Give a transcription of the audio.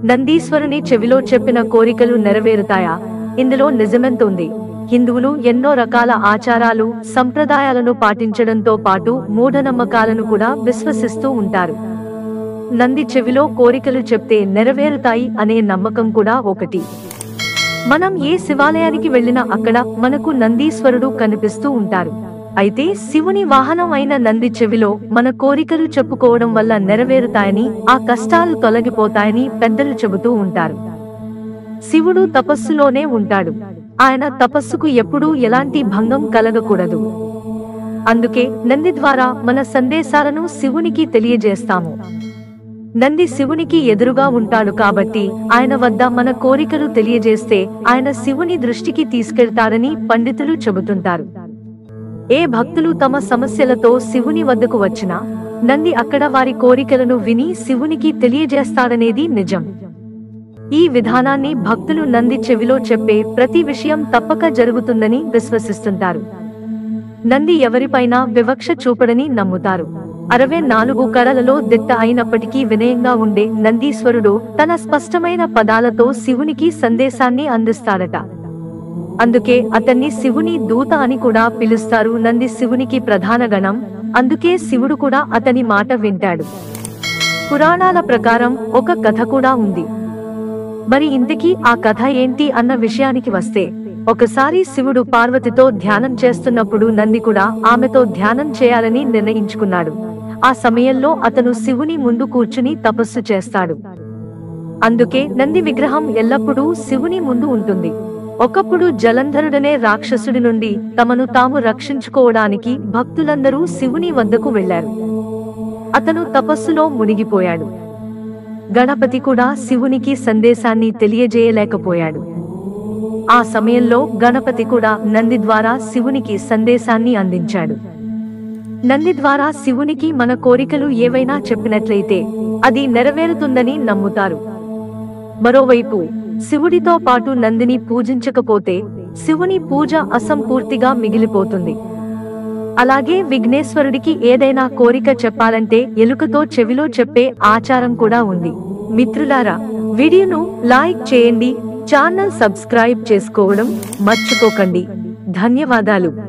నందీశ్వరుని చెవిలో చెప్పిన కోరికలు నెరవేరుతాయా ఇందులో నిజమెంతుంది హిందువులు ఎన్నో రకాల ఆచారాలు సంప్రదాయాలను పాటించడంతో పాటు మూఢనమ్మకాలను కూడా విశ్వసిస్తూ ఉంటారు నంది చెవిలో కోరికలు చెప్తే నెరవేరుతాయి అనే నమ్మకం కూడా ఒకటి మనం ఏ శివాలయానికి వెళ్ళినా అక్కడ మనకు నందీశ్వరుడు కనిపిస్తూ ఉంటారు అయితే శివుని వాహనం అయిన నంది చెవిలో మన కోరికలు చెప్పుకోవడం వల్ల నెరవేరుతాయని ఆ కష్టాలు తొలగిపోతాయని పెద్దలు చెబుతూ ఉంటారు శివుడు తపస్సులోనే ఉంటాడు ఆయన తపస్సుకు ఎప్పుడూ ఎలాంటి భంగం కలగకూడదు అందుకే నంది ద్వారా మన సందేశాలను శివునికి తెలియజేస్తాము నంది శివునికి ఎదురుగా ఉంటాడు కాబట్టి ఆయన వద్ద మన కోరికలు తెలియజేస్తే ఆయన శివుని దృష్టికి తీసుకెళ్తారని పండితులు చెబుతుంటారు ఏ భక్తులు తమ సమస్యలతో శివుని వద్దకు వచ్చినా నంది అక్కడ వారి కోరికలను విని శివునికి తెలియజేస్తాడనేది నిజం ఈ విధానాన్ని భక్తులు నంది చెవిలో చెప్పే ప్రతి విషయం తప్పక జరుగుతుందని విశ్వసిస్తుంటారు నంది ఎవరిపైనా వివక్ష చూపడని నమ్ముతారు అరవై నాలుగు కళలలో దిట్ట అయినప్పటికీ వినయంగా ఉండే నందీశ్వరుడు తన స్పష్టమైన పదాలతో శివునికి సందేశాన్ని అందిస్తాడట అందుకే అతన్ని శివుని దూత అని కూడా పిలుస్తారు నంది శివునికి ప్రధాన గణం అందుకే శివుడు కూడా అతని మాట వింటాడు పురాణాల ప్రకారం ఒక కథ కూడా ఉంది మరి ఇంతకీ ఆ కథ ఏంటి అన్న విషయానికి వస్తే ఒకసారి శివుడు పార్వతితో ధ్యానం చేస్తున్నప్పుడు నంది కూడా ఆమెతో ధ్యానం చేయాలని నిర్ణయించుకున్నాడు ఆ సమయంలో అతను శివుని ముందు కూర్చుని తపస్సు చేస్తాడు అందుకే నంది విగ్రహం ఎల్లప్పుడూ శివుని ముందు ఉంటుంది ఒకప్పుడు జలంధరుడనే రాక్షసుడి నుండి తమను తాము రక్షించుకోవడానికి భక్తులందరూ శివుని వద్దకు వెళ్లారు అతను తపస్సులో మునిగిపోయాడు గణపతి కూడా శివునికి సందేశాన్ని తెలియజేయలేకపోయాడు ఆ సమయంలో గణపతి కూడా నంది ద్వారా శివునికి సందేశాన్ని అందించాడు నంది ద్వారా శివునికి మన కోరికలు ఏవైనా చెప్పినట్లయితే అది నెరవేరుతుందని నమ్ముతారు మరోవైపు శివుడితో పాటు నందిని పూజించకపోతే శివుని పూజ అసంపూర్తిగా మిగిలిపోతుంది అలాగే విఘ్నేశ్వరుడికి ఏదైనా కోరిక చెప్పాలంటే ఎలుకతో చెవిలో చెప్పే ఆచారం కూడా ఉంది మిత్రులారా వీడియోను లైక్ చేయండి ఛానల్ సబ్స్క్రైబ్ చేసుకోవడం మర్చిపోకండి ధన్యవాదాలు